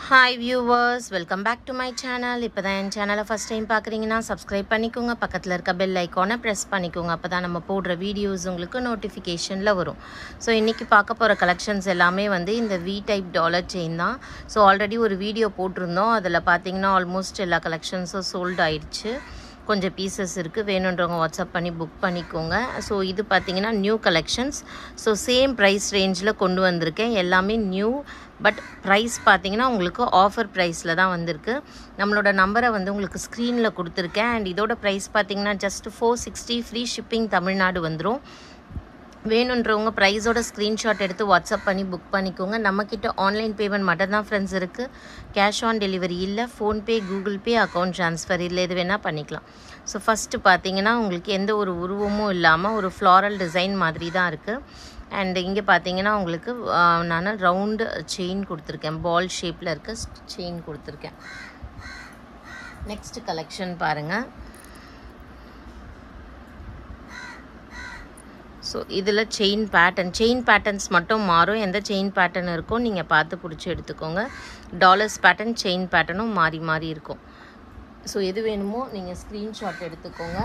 hi viewers welcome back to my channel இப்போ தான் என் சேனலை ஃபஸ்ட் டைம் பார்க்குறீங்கன்னா சப்ஸ்கிரைப் பண்ணிக்கோங்க பக்கத்தில் இருக்க பெல் ஐக்கானை ப்ரெஸ் பண்ணிக்கோங்க அப்போ தான் நம்ம போடுற வீடியோஸ் உங்களுக்கு நோட்டிஃபிகேஷனில் வரும் ஸோ இன்றைக்கி பார்க்க போகிற கலெக்ஷன்ஸ் எல்லாமே வந்து இந்த வி டைப் டாலர் செயின் தான் ஸோ ஆல்ரெடி ஒரு வீடியோ போட்டிருந்தோம் அதில் பார்த்தீங்கன்னா ஆல்மோஸ்ட் எல்லா கலெக்ஷன்ஸும் சோல்ட் ஆயிடுச்சு கொஞ்சம் பீசஸ் இருக்குது வேணுன்றவங்க வாட்ஸ்அப் பண்ணி புக் பண்ணிக்கோங்க ஸோ இது பார்த்தீங்கன்னா new collections so same price ரேஞ்சில் கொண்டு வந்திருக்கேன் எல்லாமே நியூ பட் ப்ரைஸ் பார்த்தீங்கன்னா உங்களுக்கு ஆஃபர் ப்ரைஸில் தான் வந்திருக்கு நம்மளோட நம்பரை வந்து உங்களுக்கு ஸ்க்ரீனில் கொடுத்துருக்கேன் அண்ட் இதோட ப்ரைஸ் பார்த்தீங்கன்னா just four sixty free shipping Tamil Nadu வந்துடும் வேணுன்றவங்க ப்ரைஸோட ஸ்க்ரீன்ஷாட் எடுத்து வாட்ஸ்அப் பண்ணி புக் பண்ணிக்கோங்க நம்மக்கிட்ட ஆன்லைன் பேமெண்ட் மட்டும் தான் ஃப்ரெண்ட்ஸ் இருக்குது கேஷ் ஆன் டெலிவரி இல்லை PhonePe Google Pay account transfer இல்லை இது வேணால் பண்ணிக்கலாம் ஸோ ஃபஸ்ட்டு பார்த்தீங்கன்னா உங்களுக்கு எந்த ஒரு உருவமும் இல்லாமல் ஒரு ஃப்ளாரல் டிசைன் மாதிரி தான் இருக்குது அண்ட் இங்கே பார்த்தீங்கன்னா உங்களுக்கு நான் ரவுண்டு செயின் கொடுத்துருக்கேன் பால் ஷேப்பில் இருக்க செயின் கொடுத்துருக்கேன் நெக்ஸ்ட் கலெக்ஷன் பாருங்கள் ஸோ இதில் செயின் பேட்டர்ன் செயின் பேட்டர்ன்ஸ் மட்டும் மாறும் எந்த செயின் பேட்டர்ன் இருக்கோ நீங்கள் பார்த்து பிடிச்சி எடுத்துக்கோங்க டாலர்ஸ் பேட்டர்ன் செயின் பேட்டர்னும் மாறி மாறி இருக்கும் ஸோ எது வேணுமோ நீங்கள் ஸ்க்ரீன்ஷாட் எடுத்துக்கோங்க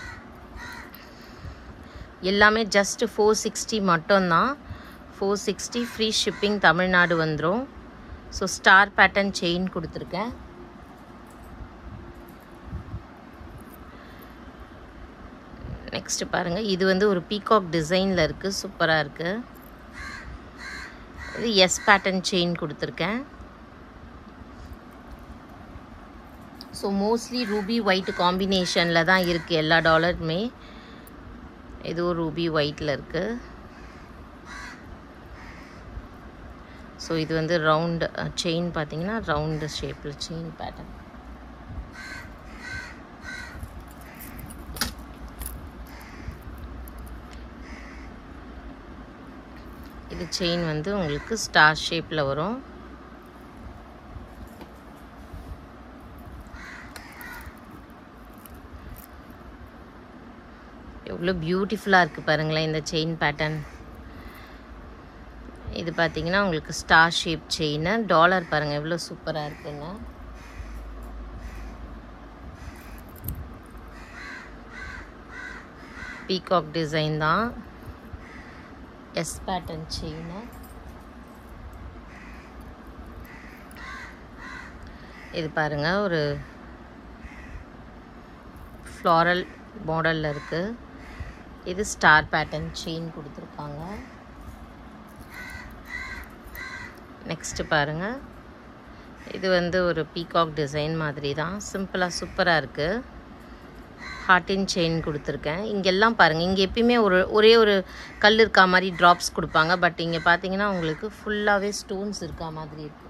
எல்லாமே ஜஸ்ட் ஃபோர் சிக்ஸ்டி மட்டும்தான் four sixty free shipping Tamil Nadu வந்துடும் ஸோ ஸ்டார் பேட்டர்ன் செயின் கொடுத்துருக்கேன் நெக்ஸ்ட் பாருங்கள் இது வந்து ஒரு பீகாக் டிசைனில் இருக்குது சூப்பராக இருக்குது இது எஸ் பேட்டர்ன் செயின் கொடுத்துருக்கேன் ஸோ மோஸ்ட்லி ரூபி ஒயிட் காம்பினேஷனில் தான் இருக்குது எல்லா டாலருமே இதுவும் ரூபி ஒயிட்டில் இருக்குது ஸோ இது வந்து ரவுண்டு செயின் பார்த்தீங்கன்னா ரவுண்டு ஷேப்பில் செயின் பேட்டர்ன் இது செயின் வந்து உங்களுக்கு ஸ்டார் ஷேப்பில் வரும் எவ்வளோ பியூட்டிஃபுல்லாக இருக்குது பாருங்களேன் இந்த செயின் பேட்டர்ன் இது பார்த்தீங்கன்னா உங்களுக்கு ஸ்டார் ஷேப் செயின் டாலர் பாருங்கள் எவ்வளோ சூப்பராக இருக்குங்க பீகாக் டிசைன் தான் எஸ் பேட்டர்ன் செயின் இது பாருங்கள் ஒரு ஃப்ளாரல் மாடலில் இருக்குது இது ஸ்டார் பேட்டர்ன் செயின் கொடுத்துருக்காங்க நெக்ஸ்ட்டு பாருங்கள் இது வந்து ஒரு பீகாக் டிசைன் மாதிரி தான் சிம்பிளாக சூப்பராக இருக்குது ஹார்டின் செயின் கொடுத்துருக்கேன் இங்கெல்லாம் பாருங்கள் இங்கே எப்பயுமே ஒரு ஒரே ஒரு கல் இருக்கா மாதிரி ட்ராப்ஸ் கொடுப்பாங்க பட் இங்கே பார்த்தீங்கன்னா உங்களுக்கு ஃபுல்லாகவே ஸ்டோன்ஸ் இருக்கா மாதிரி இருக்குது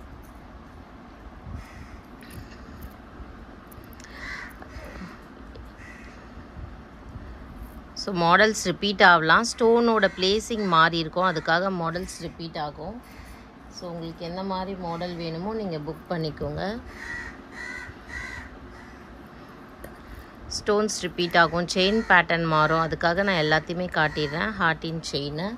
ஸோ மாடல்ஸ் ரிப்பீட் ஆகலாம் ஸ்டோனோட பிளேசிங் மாறி இருக்கும் அதுக்காக மாடல்ஸ் ரிப்பீட் ஆகும் ஸோ உங்களுக்கு எந்த மாதிரி மாடல் வேணுமோ நீங்கள் புக் பண்ணிக்கோங்க ஸ்டோன்ஸ் ரிப்பீட் ஆகும் செயின் பேட்டர்ன் மாறும் அதுக்காக நான் எல்லாத்தையுமே காட்டிடுறேன் ஹார்ட்டின் செயினை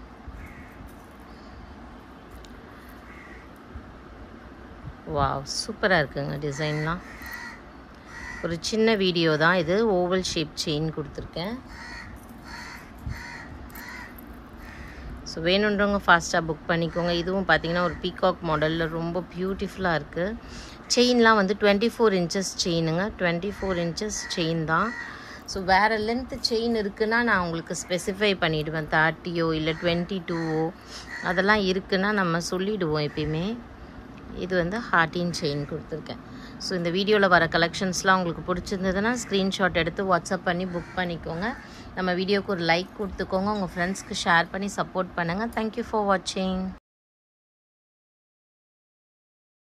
வா சூப்பராக இருக்குங்க டிசைன்லாம் ஒரு சின்ன வீடியோ தான் இது ஓவல் ஷேப் செயின் கொடுத்துருக்கேன் ஸோ வேணுன்றவங்க ஃபாஸ்ட்டாக புக் பண்ணிக்கோங்க இதுவும் பார்த்தீங்கன்னா ஒரு பீகாக் மாடலில் ரொம்ப பியூட்டிஃபுல்லாக இருக்குது செயின்லாம் வந்து டுவெண்ட்டி ஃபோர் இன்ச்சஸ் செயினுங்க டுவெண்ட்டி ஃபோர் இன்ச்சஸ் செயின் தான் ஸோ வேறு லென்த்து செயின் இருக்குன்னா நான் உங்களுக்கு ஸ்பெசிஃபை பண்ணிவிடுவேன் தேர்ட்டியோ இல்லை டுவெண்ட்டி டூவோ அதெல்லாம் இருக்குன்னா நம்ம சொல்லிவிடுவோம் எப்பயுமே இது வந்து ஹார்ட்டின் செயின் கொடுத்துருக்கேன் ஸோ இந்த வீடியோவில் வர கலெக்ஷன்ஸ்லாம் உங்களுக்கு பிடிச்சிருந்ததுன்னா ஸ்க்ரீன்ஷாட் எடுத்து வாட்ஸ்அப் பண்ணி புக் பண்ணிக்கோங்க நம்ம வீடியோக்கு ஒரு லைக் கொடுத்துக்கோங்க உங்கள் ஃப்ரெண்ட்ஸ்க்கு ஷேர் பண்ணி சப்போர்ட் பண்ணுங்கள் தேங்க்யூ ஃபார் வாட்சிங்